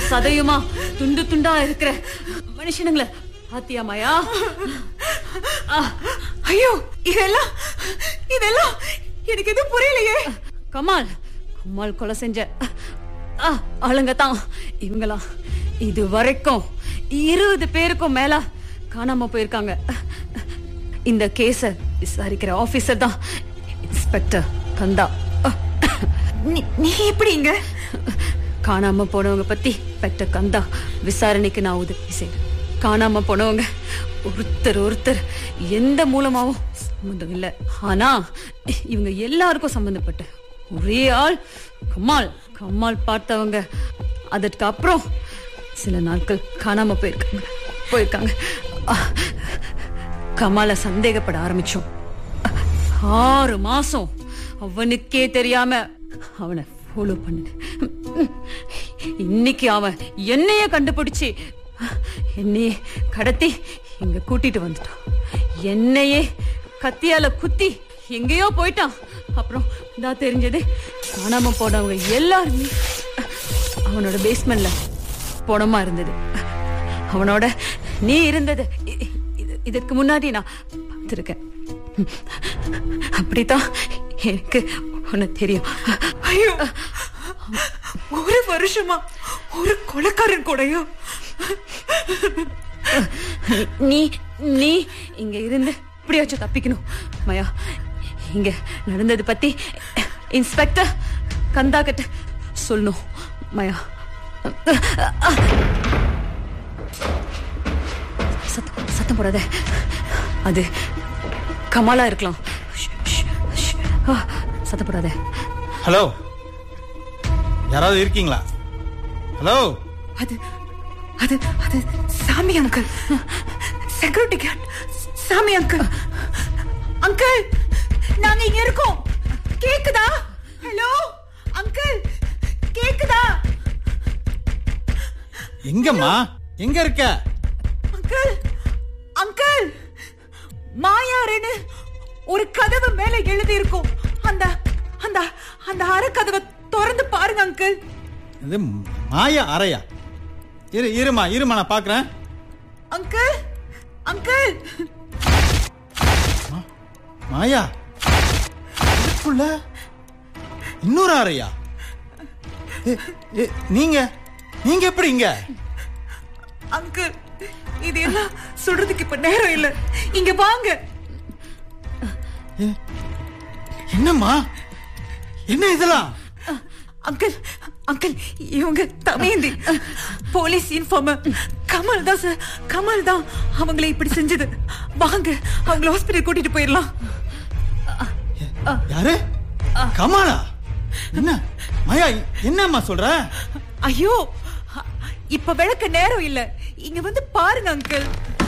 சதையுமா துண்டு துண்டா இருக்கிற மனுஷனுங்கள பாத்தியா மாயா ஆ, ஐயோ இதெல்லாம் இதெல்லாம் எனக்கு எதுவும் புரியலையே கமால் கமால் கொலை செஞ்ச ஆ, ஆளுங்க தான் இவங்களாம் இது வரைக்கும் இருபது பேருக்கும் மேல காணாம போயிருக்காங்க இந்த கேஸ விசாரிக்கிற ஆபீசர் தான் இன்ஸ்பெக்டர் கந்தா நீ நீ எப்படி இங்க காணாம போனவங்க பத்தி பெற்ற கந்தா விசாரணைக்கு நான் உதவி செய்றேன் காணாம போனவங்க ஒருத்தர் ஒருத்தர் எந்த மூலமாவும் சம்மந்தம் இல்லை ஆனா இவங்க எல்லாருக்கும் சம்பந்தப்பட்ட ஒரே ஆள் கமால் கமால் பார்த்தவங்க அதற்கு அப்புறம் சில நாட்கள் காணாம போயிருக்காங்க போயிருக்காங்க அஹ், கமாலை சந்தேகப்பட ஆரம்பிச்சோம் ஆறு மாசம் அவனுக்கே தெரியாம அவனை ஃபாலோ பண்ணுது இன்னைக்கு அவன் என்னைய கண்டுபிடிச்சு என்னையே கடத்தி இங்க கூட்டிட்டு வந்துட்டான் என்னையே கத்தியால குத்தி எங்கேயோ போயிட்டான் அப்புறம் தான் தெரிஞ்சது காணாம போனவங்க எல்லாருமே அவனோட பேஸ்மெண்ட்ல பணமா இருந்தது அவனோட நீ இருந்தது இ- இது- இதற்கு முன்னாடி நான் பார்த்திருக்கேன் அப்படித்தான் எனக்கு உன்னை தெரியும் ஐயோ ஒரு வருஷமா ஒரு கொலைக்காரன் கூடயோ நீ நீ இங்க இருந்து இப்படியாச்சும் தப்பிக்கணும் மயா இங்க நடந்தது பத்தி இன்ஸ்பெக்டர் கந்தா கிட்ட சொல்லணும் மயா சத்தம் சத்தம் போடாத அது கமாலா இருக்கலாம் ஷ், ஷ், ஷ். ஆ, சத்தம் போடாத ஹலோ யாராவது இருக்கீங்களா ஹலோ அது அது அது சாமி அங்கிள் செக்யூரிட்டி கார்டு சாமி அங்கிள் அங்கிள் நாங்க இங்க இருக்கோம் கேக்குதா ஹலோ அங்கிள் கேக்குதா எங்கம்மா எங்க இருக்க அங்கிள் அங்கிள் மாயாருன்னு ஒரு கதவு மேல எழுதி இருக்கும் அந்த அந்த அந்த அரை கதவை திறந்து பாருங்க அங்கிள் இது மாயா அறையா இரு இருமா இருமா நான் பாக்குறேன் அங்கிள் அங்கிள் மாயா இதுக்குள்ள இன்னொரு அறையா ஏ, ஏ, நீங்க நீங்க எப்படி இங்க அங்கிள் இது எல்லாம் சொல்றதுக்கு இப்ப நேரம் இல்ல இங்க வாங்க என்னம்மா என்ன இதெல்லாம் அங்கிள் அங்கிள் இவங்க தமேந்தி போலீஸ் இன்ஃபார்மர் கமல் தான் சார் கமல் தான் அவங்கள இப்படி செஞ்சது வாங்க அவங்கள ஹாஸ்பிட்டல் கூட்டிட்டு போயிடலாம் யாரு கமாலா என்ன மாயா என்னம்மா சொல்ற ஐயோ இப்ப விளக்க நேரம் இல்ல இங்க வந்து பாருங்க அங்கிள்